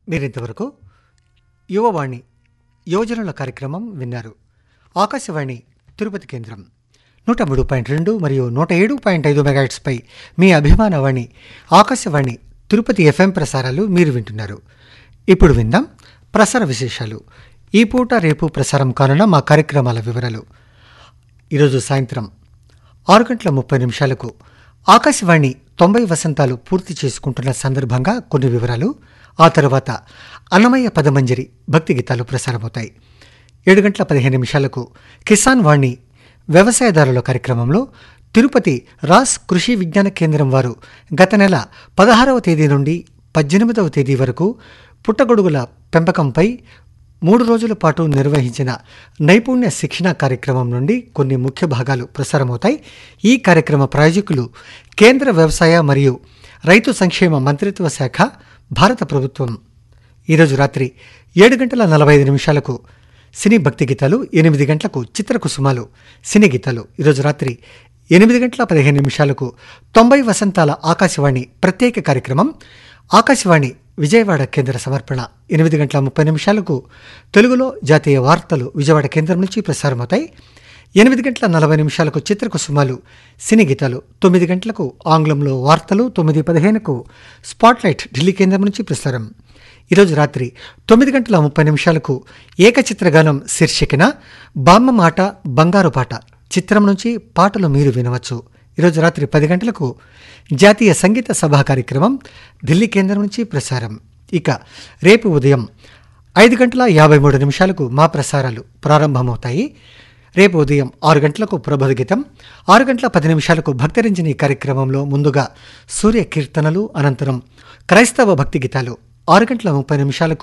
మీరింతవరకు యువవాణి యువజనుల కార్యక్రమం విన్నారు ఆకాశవాణి తిరుపతి కేంద్రం నూట మూడు పాయింట్ రెండు మరియు నూట ఏడు పాయింట్ ఐదు మెగాట్స్పై మీ అభిమాన వాణి ఆకాశవాణి తిరుపతి ఎఫ్ఎం ప్రసారాలు మీరు వింటున్నారు ఇప్పుడు విందాం ప్రసార విశేషాలు ఈ పూట రేపు ప్రసారం కానున్న మా కార్యక్రమాల వివరాలు ఈరోజు సాయంత్రం ఆరు గంటల ముప్పై నిమిషాలకు ఆకాశవాణి తొంభై వసంతాలు పూర్తి చేసుకుంటున్న సందర్భంగా కొన్ని వివరాలు ఆ తర్వాత అన్నమయ్య పదమంజరి భక్తి గీతాలు ప్రసారమవుతాయి ఏడు గంటల పదిహేను నిమిషాలకు కిసాన్ వాణి వ్యవసాయదారుల కార్యక్రమంలో తిరుపతి రాస్ కృషి విజ్ఞాన కేంద్రం వారు గత నెల పదహారవ తేదీ నుండి పద్దెనిమిదవ తేదీ వరకు పుట్టగొడుగుల పెంపకంపై మూడు రోజుల పాటు నిర్వహించిన నైపుణ్య శిక్షణ కార్యక్రమం నుండి కొన్ని ముఖ్య భాగాలు ప్రసారమవుతాయి ఈ కార్యక్రమ ప్రాయోజకులు కేంద్ర వ్యవసాయ మరియు రైతు సంక్షేమ మంత్రిత్వ శాఖ భారత ప్రభుత్వం ఈరోజు రాత్రి ఏడు గంటల నలభై ఐదు నిమిషాలకు సినీ భక్తి గీతాలు ఎనిమిది గంటలకు చిత్రకుసుమాలు సినీ గీతాలు ఈరోజు రాత్రి ఎనిమిది గంటల పదిహేను నిమిషాలకు తొంభై వసంతాల ఆకాశవాణి ప్రత్యేక కార్యక్రమం ఆకాశవాణి విజయవాడ కేంద్ర సమర్పణ ఎనిమిది గంటల ముప్పై నిమిషాలకు తెలుగులో జాతీయ వార్తలు విజయవాడ కేంద్రం నుంచి ప్రసారమవుతాయి ఎనిమిది గంటల నలభై నిమిషాలకు చిత్రకుసుమాలు సినీ గీతాలు తొమ్మిది గంటలకు ఆంగ్లంలో వార్తలు తొమ్మిది పదిహేనుకు స్పాట్లైట్ ఢిల్లీ కేంద్రం నుంచి ప్రసారం ఈరోజు రాత్రి తొమ్మిది గంటల ముప్పై నిమిషాలకు ఏకచిత్రగానం శీర్షికన బామ్మ మాట బంగారు పాట చిత్రం నుంచి పాటలు మీరు వినవచ్చు ఈరోజు రాత్రి పది గంటలకు జాతీయ సంగీత సభా కార్యక్రమం ఢిల్లీ కేంద్రం నుంచి ప్రసారం ఇక రేపు ఉదయం ఐదు గంటల యాభై మూడు నిమిషాలకు మా ప్రసారాలు ప్రారంభమవుతాయి రేపు ఉదయం ఆరు గంటలకు ప్రబోధ గీతం ఆరు గంటల పది నిమిషాలకు భక్తరించిన ఈ కార్యక్రమంలో ముందుగా సూర్య కీర్తనలు అనంతరం క్రైస్తవ భక్తి గీతాలు ఆరు గంటల ముప్పై నిమిషాలకు